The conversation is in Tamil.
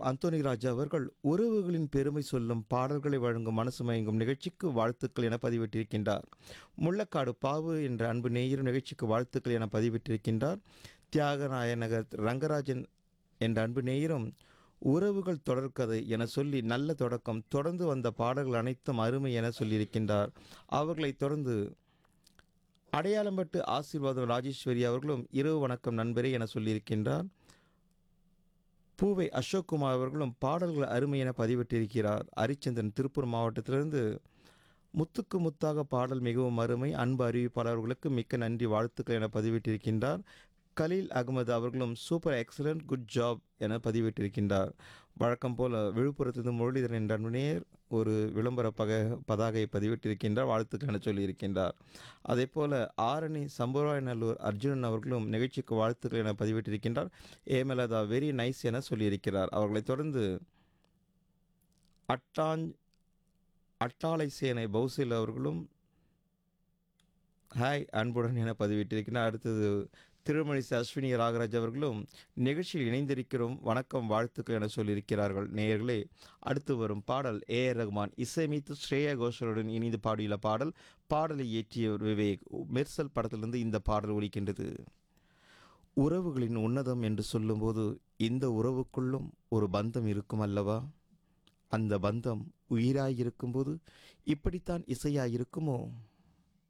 அந்தோனி ராஜா அவர்கள் உறவுகளின் பெருமை சொல்லும் பாடல்களை வழங்கும் மனசு மயங்கும் நிகழ்ச்சிக்கு வாழ்த்துக்கள் என பதிவிட்டிருக்கின்றார் முள்ளக்காடு பாவு என்ற அன்பு நேயர் நிகழ்ச்சிக்கு வாழ்த்துக்கள் என பதிவிட்டிருக்கின்றார் தியாகநாயநகர் ரங்கராஜன் என்ற அன்பு நேயரும் உறவுகள் தொடர்கதை என சொல்லி நல்ல தொடக்கம் தொடர்ந்து வந்த பாடல்கள் அனைத்தும் அருமை என சொல்லியிருக்கின்றார் அவர்களைத் தொடர்ந்து அடையாளம்பட்டு ஆசீர்வாதம் ராஜேஸ்வரி அவர்களும் இரவு வணக்கம் நண்பரே என சொல்லியிருக்கின்றார் பூவை அசோக்குமார் அவர்களும் பாடல்கள் அருமை என பதிவிட்டிருக்கிறார் ஹரிச்சந்திரன் திருப்பூர் மாவட்டத்திலிருந்து முத்துக்கு முத்தாக பாடல் மிகவும் அருமை அன்பு அறிவிப்பாளர்களுக்கு மிக்க நன்றி வாழ்த்துக்கள் என பதிவிட்டிருக்கின்றார் கலீல் அகமது அவர்களும் சூப்பர் எக்ஸலண்ட் குட் ஜாப் என பதிவிட்டிருக்கின்றார் வழக்கம் போல விழுப்புரத்திலிருந்து முரளிதரன் என்ற நேர் ஒரு விளம்பர பக பதாகையை பதிவிட்டிருக்கின்றார் வாழ்த்துக்கள் என சொல்லியிருக்கின்றார் அதே போல ஆரணி சம்புராயநல்லூர் அர்ஜுனன் அவர்களும் நிகழ்ச்சிக்கு வாழ்த்துக்கள் என பதிவிட்டிருக்கின்றார் ஏமலதா வெரி நைஸ் என சொல்லியிருக்கிறார் அவர்களைத் தொடர்ந்து அட்டாஞ் அட்டாளை சேனை பௌசில் அவர்களும் ஹாய் அன்புடன் என பதிவிட்டிருக்கிறார் அடுத்தது திருமணிசை அஸ்வினி ராகராஜ் அவர்களும் நிகழ்ச்சியில் இணைந்திருக்கிறோம் வணக்கம் வாழ்த்துக்கள் என சொல்லியிருக்கிறார்கள் நேயர்களே அடுத்து வரும் பாடல் ஏ ஆர் ரஹ்மான் இசையமைத்து ஸ்ரேயா கோஷலுடன் இணைந்து பாடியுள்ள பாடல் பாடலை இயற்றியவர் விவேக் மெர்சல் படத்திலிருந்து இந்த பாடல் ஒலிக்கின்றது உறவுகளின் உன்னதம் என்று சொல்லும்போது இந்த உறவுக்குள்ளும் ஒரு பந்தம் இருக்கும் அல்லவா அந்த பந்தம் உயிராயிருக்கும்போது இப்படித்தான் இசையாயிருக்குமோ